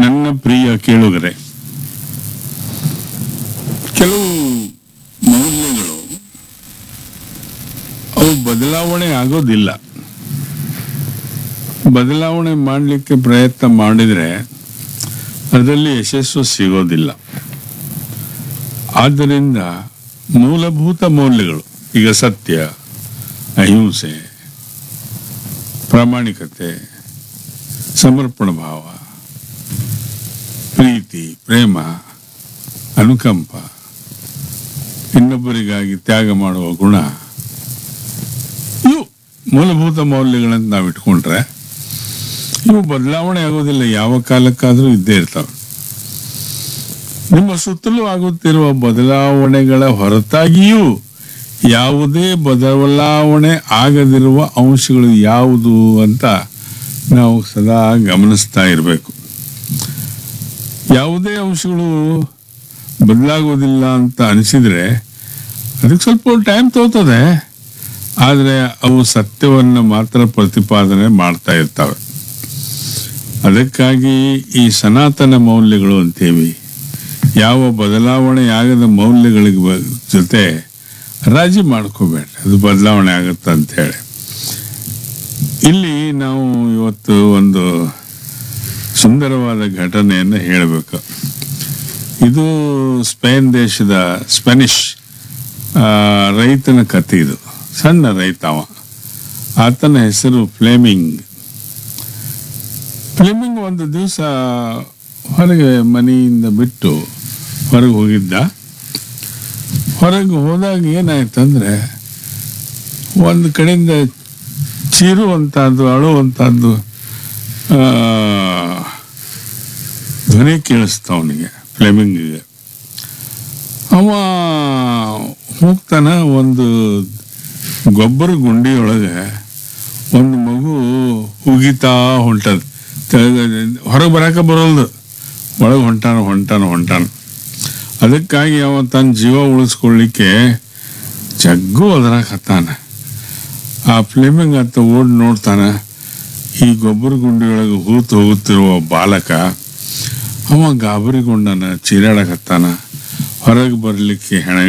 ನನ್ನ ಪ್ರಿಯ ಕೇಳುಗರೆ ಕೆಲವು ಮೌಲ್ಯಗಳು ಅವು ಬದಲಾವಣೆ ಆಗೋದಿಲ್ಲ ಬದಲಾವಣೆ ಮಾಡಲಿಕ್ಕೆ ಪ್ರಯತ್ನ ಮಾಡಿದರೆ ಅದರಲ್ಲಿ ಯಶಸ್ಸು ಸಿಗೋದಿಲ್ಲ ಆದ್ದರಿಂದ ಮೂಲಭೂತ ಮೌಲ್ಯಗಳು ಈಗ ಸತ್ಯ ಅಹಿಂಸೆ ಪ್ರಾಮಾಣಿಕತೆ ಸಮರ್ಪಣ ಭಾವ ಪ್ರೀತಿ ಪ್ರೇಮ ಅನುಕಂಪ ಇನ್ನೊಬ್ಬರಿಗಾಗಿ ತ್ಯಾಗ ಮಾಡುವ ಗುಣ ಇವು ಮೂಲಭೂತ ಮೌಲ್ಯಗಳಂತ ನಾವು ಇಟ್ಕೊಂಡ್ರೆ ಇವು ಬದಲಾವಣೆ ಆಗೋದಿಲ್ಲ ಯಾವ ಕಾಲಕ್ಕಾದರೂ ಇದ್ದೇ ಇರ್ತವೆ ನಿಮ್ಮ ಸುತ್ತಲೂ ಆಗುತ್ತಿರುವ ಬದಲಾವಣೆಗಳ ಹೊರತಾಗಿಯೂ ಯಾವುದೇ ಬದಲಾವಣೆ ಆಗದಿರುವ ಅಂಶಗಳು ಯಾವುದು ಅಂತ ನಾವು ಸದಾ ಗಮನಿಸ್ತಾ ಇರಬೇಕು ಯಾವುದೇ ಅಂಶಗಳು ಬದಲಾಗೋದಿಲ್ಲ ಅಂತ ಅನಿಸಿದರೆ ಅದಕ್ಕೆ ಸ್ವಲ್ಪ ಟೈಮ್ ತಗೋತದೆ ಆದರೆ ಅವು ಸತ್ಯವನ್ನು ಮಾತ್ರ ಪ್ರತಿಪಾದನೆ ಮಾಡ್ತಾ ಇರ್ತವೆ ಅದಕ್ಕಾಗಿ ಈ ಸನಾತನ ಮೌಲ್ಯಗಳು ಅಂತೇವಿ ಯಾವ ಬದಲಾವಣೆ ಆಗದ ಮೌಲ್ಯಗಳಿಗೆ ಬ- ಜೊತೆ ರಾಜಿ ಮಾಡ್ಕೋಬೇಡ ಅದು ಬದಲಾವಣೆ ಆಗುತ್ತೆ ಅಂತೇಳಿ ಇಲ್ಲಿ ನಾವು ಇವತ್ತು ಒಂದು ಸುಂದರವಾದ ಘಟನೆಯನ್ನು ಹೇಳಬೇಕು ಇದು ಸ್ಪೇನ್ ದೇಶದ ಸ್ಪೆನಿಷ್ ಆ, ರೈತನ ಕಥೆ ಇದು ಸಣ್ಣ ರೈತ ಅವ ಆತನ ಹೆಸರು ಫ್ಲೇಮಿಂಗ್ ಫ್ಲೇಮಿಂಗ್ ಒಂದು ದಿವಸ ಹೊರಗೆ ಮನೆಯಿಂದ ಬಿಟ್ಟು ಹೊರಗೆ ಹೋಗಿದ್ದ ಹೊರಗೆ ಹೋದಾಗ ಏನಾಯ್ತಂದ್ರೆ ಒಂದು ಕಡೆಯಿಂದ ಚೀರುವಂಥದ್ದು ಅಳುವಂಥದ್ದು ಆ, ಧ್ವನಿ ಕೇಳಿಸ್ತ ಅವನಿಗೆ ಫ್ಲೆಮಿಂಗಿಗೆ ಅವ ಹೋಗ್ತಾನ ಒಂದು ಗೊಬ್ಬರ ಗುಂಡಿಯೊಳಗೆ ಒಂದು ಮಗು ಉಗಿತಾ ಹೊಂಟದ ಹೊರಗೆ ಬರಾಕ ಬರೋಲ್ದು ಒಳಗೆ ಹೊಂಟಾನ ಹೊಂಟಾನ ಹೊಂಟಾನ ಅದಕ್ಕಾಗಿ ಅವ ತನ್ನ ಜೀವ ಉಳಿಸ್ಕೊಳ್ಳಿಕ್ಕೆ ಜಗ್ಗು ಹತ್ತಾನ ಆ ಫ್ಲೇಮಿಂಗ್ ಅಂತ ಓಡ್ ನೋಡ್ತಾನ ಈ ಗೊಬ್ಬರ ಗುಂಡಿಯೊಳಗೆ ಹೂತು ಹೋಗುತ್ತಿರುವ ಬಾಲಕ ಅವ ಗಾಬರಿಗೊಂಡನ ಚೀರಾಡಕತ್ತಾನ ಹೊರಗೆ ಬರಲಿಕ್ಕೆ ಹೆಣ